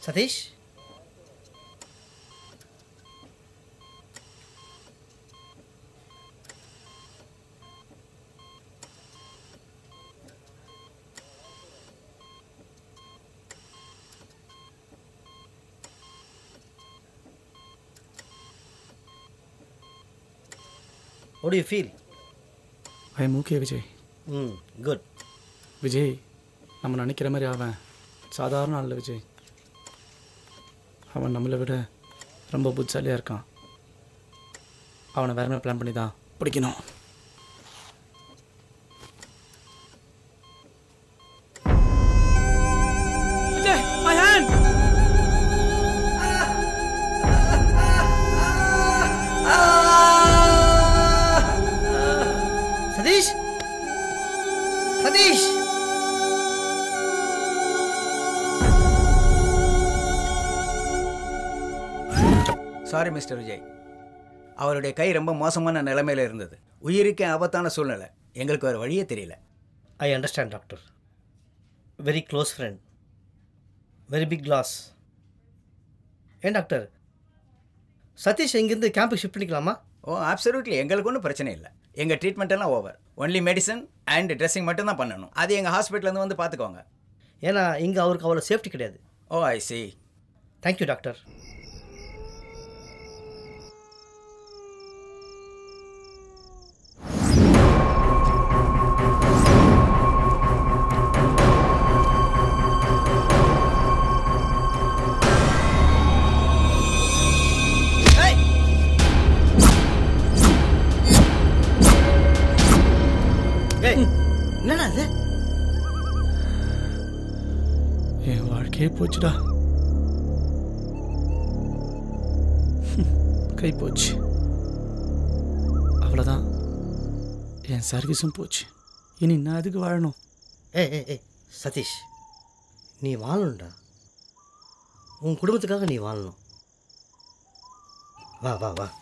Satish What do you feel? I am okay Vijay hmm good Vijay நம்ம நினைக்கிற மாதிரி அவன் சாதாரண ஆள் இல்ல விஜய் அவன் நம்மளை விட ரொம்ப புத்திசாலியாக இருக்கான் அவனை வேற மாதிரி பிளான் பண்ணி தான் பிடிக்கணும் Vijay my hand Sathish Sathish sorry mister Vijay அவருடைய கை ரொம்ப மோசமான நிலைமையில் இருந்தது உயிருக்கே ஆபத்தான சூழ்நிலை எங்களுக்கு வேறு வழியே தெரியல I understand doctor very close friend very big loss ஏன் டாக்டர் சதீஷ் இங்கேருந்து கேம்புக்கு ஷிஃப்ட் பண்ணிக்கலாமா ஓ அப்சல்யூட்லி எங்களுக்கு ஒன்றும் பிரச்சனை இல்லை எங்கள் ட்ரீட்மெண்ட் எல்லாம் over only medicine and dressing மட்டும் தான் பண்ணணும் அது எங்கள் ஹாஸ்பிட்டலேருந்து வந்து பார்த்துக்கோங்க ஏன்னா இங்கே அவருக்கு அவ்வளோ சேஃப்டி கிடையாது oh I see thank you doctor ஏய் என்னடா இது என் வாழ்க்கையே போச்சுடா கை போச்சு அவ்வளோதான் என் சர்வீஸும் போச்சு இனி நான் அதுக்கு வாழணும் ஏய் ஏய் ஏய் சதீஷ் நீ வாழணும்டா உன் குடும்பத்துக்காக நீ வாழணும் வா வா வா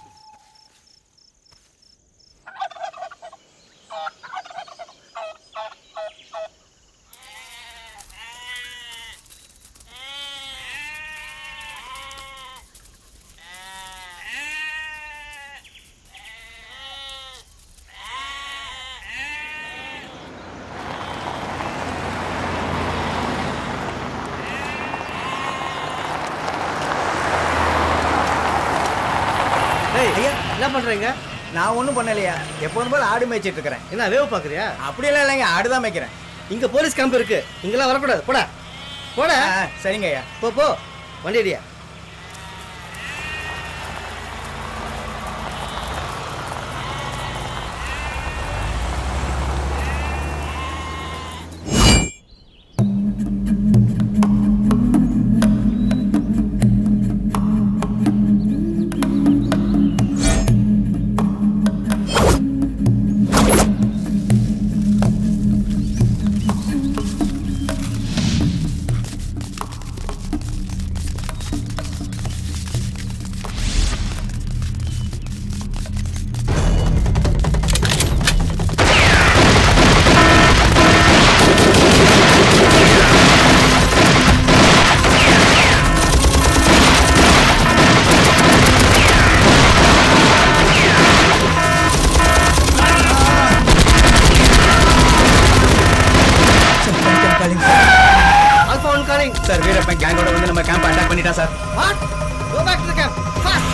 ஏய் ஐயா என்ன பண்ணுறீங்க நான் ஒன்றும் பண்ணலையா எப்போதும் போல் ஆடு மேய்ச்சிட்டு இருக்கிறேன் என்ன வேவு பார்க்குறியா அப்படியெல்லாம் இல்லைங்க ஆடு தான் மேய்க்கிறேன் இங்கே போலீஸ் கேம்ப் இருக்கு இங்கெல்லாம் வரக்கூடாது போடா போடா ஆ, சரிங்க ஐயா போ போ வண்டி அடியா alpha one calling sir Veerappan கேங்கோட வந்து நம்ம கேம்ப் அட்டாக் பண்ணிட்டான் sir what go back to the camp fast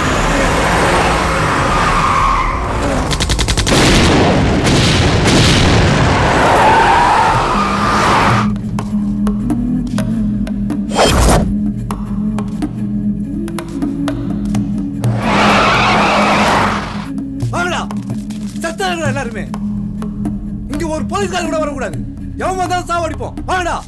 வாங்கடா செத்தாங்களா எல்லாருமே இங்க ஒரு போலீஸ்காரர் கூட வரக்கூடாது எவன் வந்தாலும் சாவடிப்போம் வாங்கடா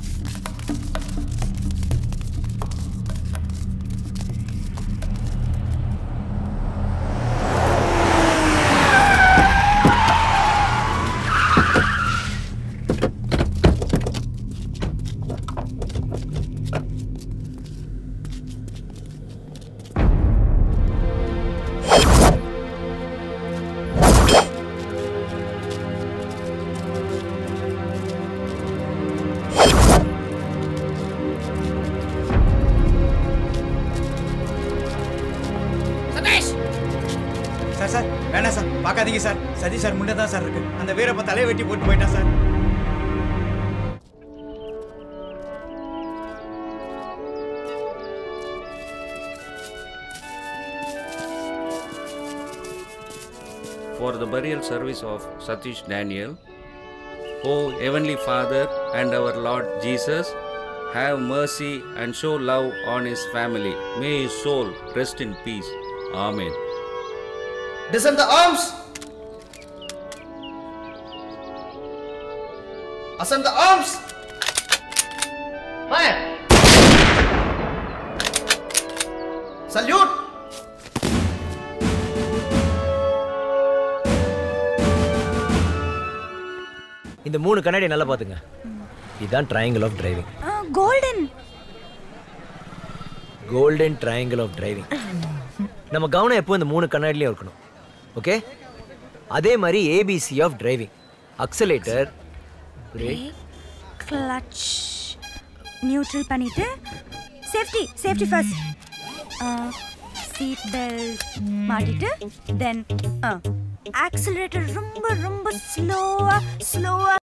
ஆ பார்க்காதீங்க சார் சதீஷ் சார் முன்னே தான் சார் இருக்கு அந்த வீரப்ப தலையை வெட்டி போட்டு போயிட்டான் sir for the burial service of Satish Daniel. O Heavenly Father and our Lord Jesus, have mercy and show love on his family. May his soul rest in peace. Amen. Descend the arms. Ascend the arms. Fire. Salute. இந்த மூணு கண்ணாடி நல்லா பார்த்துங்க இதுதான் triangle of driving golden golden triangle of driving நம்ம கவனம் எப்போ இந்த மூணு கண்ணாடிலையும் இருக்கணும் ஓகே அதே மாதிரி ABC of driving accelerator brake clutch neutral பண்ணிட்டு safety safety first seat belt மாட்டிட்டு தென் ஆக்சிலரேட்டர் ரொம்ப ரொம்ப ஸ்லோவா ஸ்லோவா